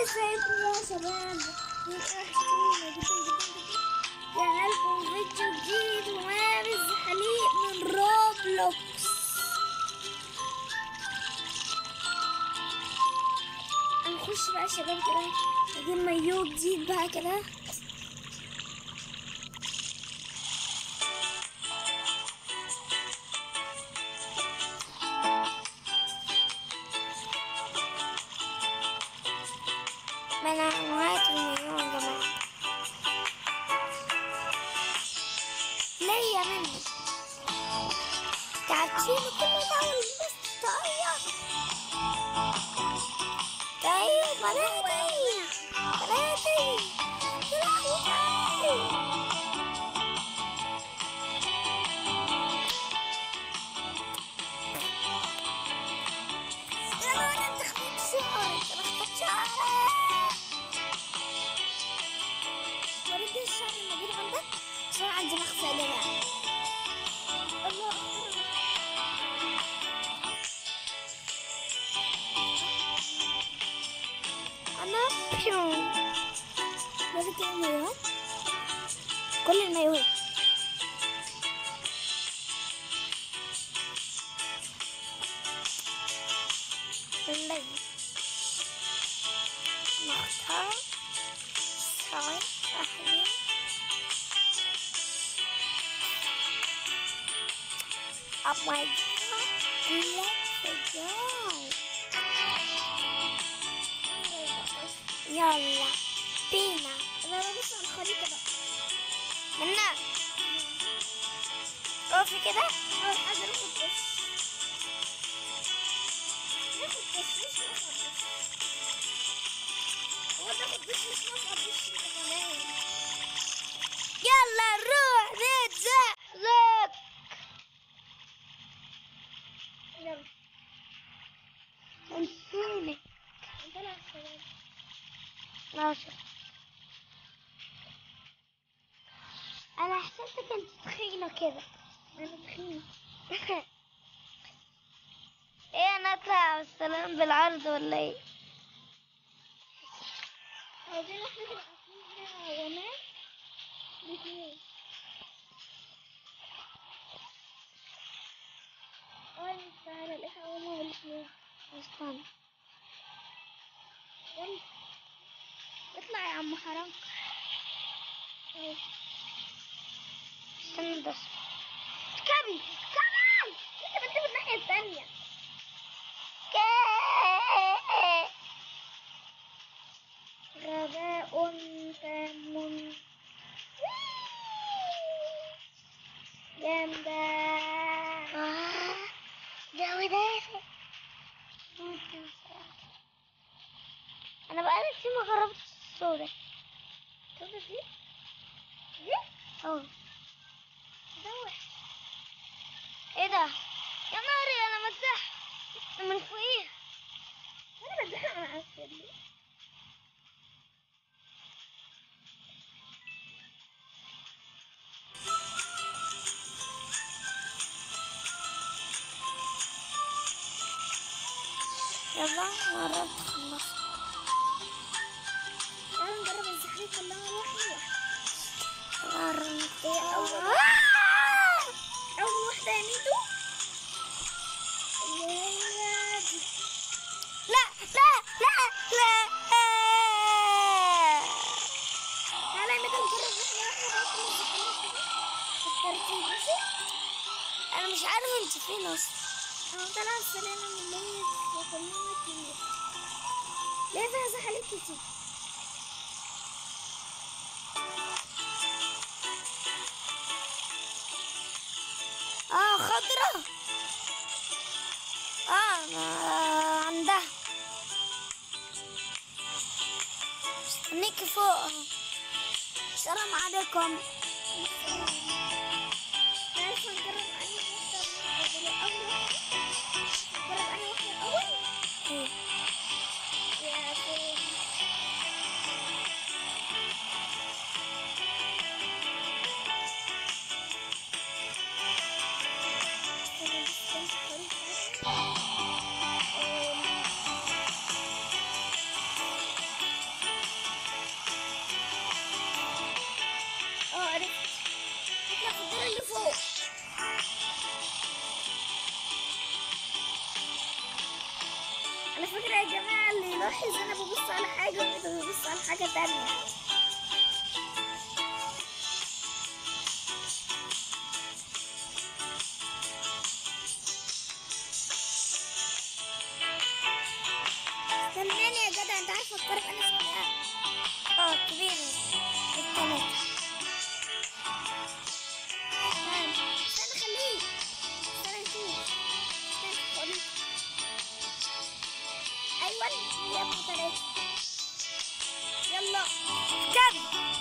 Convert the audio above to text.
ازيكم يا شباب وحشتونا جدا جدا جدا جانا لكم فيديو جديد ومارس حليق من روبلوكس هنخش بقى يا شباب كده نجيب مايو جديد بقى كده من أنواع المايو يا جماعة ليا مني تعبتيني كل ده ولبست طاقية طيب بناتي بناتي بناتي يلا انا تخبيت شعري تخبيت شعري ورد الشعر الموجود عندك عشان عندي مخفى لنا الله انا بيوم لازم كده المايوهات كل المايوهات الليل نختار ساي أحيان Oh my god, let's go. يلا بينا انا بص على الخريطة بقى منا روحي كده اه عايزة ناخد بس ناخد بس مش ناخد بس هو ناخد بس مش ناخد بس كمان يلا نروح نتزحلق يلا انسوني انت لا ماشي انا حسيتك انت تخينه كده انا تخينه ايه انا اطلع السلام بالعرض ولا ايه عايزين احنا نبقى فيها جمال باتنين قول تعالى الاخوة هما الاثنين استنى يلا اطلع يا عم حرام اهو. استنى بس كابي كابي انت بتجيب الناحية الثانية غباء تام جامدة آه جو دافئ انا بقالي كتير ما جربت الصودا الصودا دي دي اه ده وحش ايه ده يا ناري انا مسح من فوقيه انا بتزحلق على عسل يلا مرة تخلص تعالوا نجرب الزحليق كلها واحدة واحدة ايه أول أول واحدة يا ميدو يلا دي. لا لا لا لا تعالى يا ميدو نجرب واحدة واحدة بس بالترتيب ماشي أنا مش عارفة أنت فين أصلا أنا طالعة السلالم اللي هي وكلنا كتير ليه فيها زحليق كتير اه خضرة اه آه، عندها استنيكي فوق اهو السلام عليكم عارفة نجرب أنهي واحدة من الأول؟ نجرب أنهي واحدة الأول؟ يا سيدي استنى بس، استنى. جماعة اللي يلاحظ انا ببص على حاجة وانت ببص على حاجة تانية استناني يا جدع انت عارف افكرك انا اسمها اه كبير التلاتة استنى استنى خليك استنى نشوف استنى خليك ايوه يا ابو تلاتة يلا كم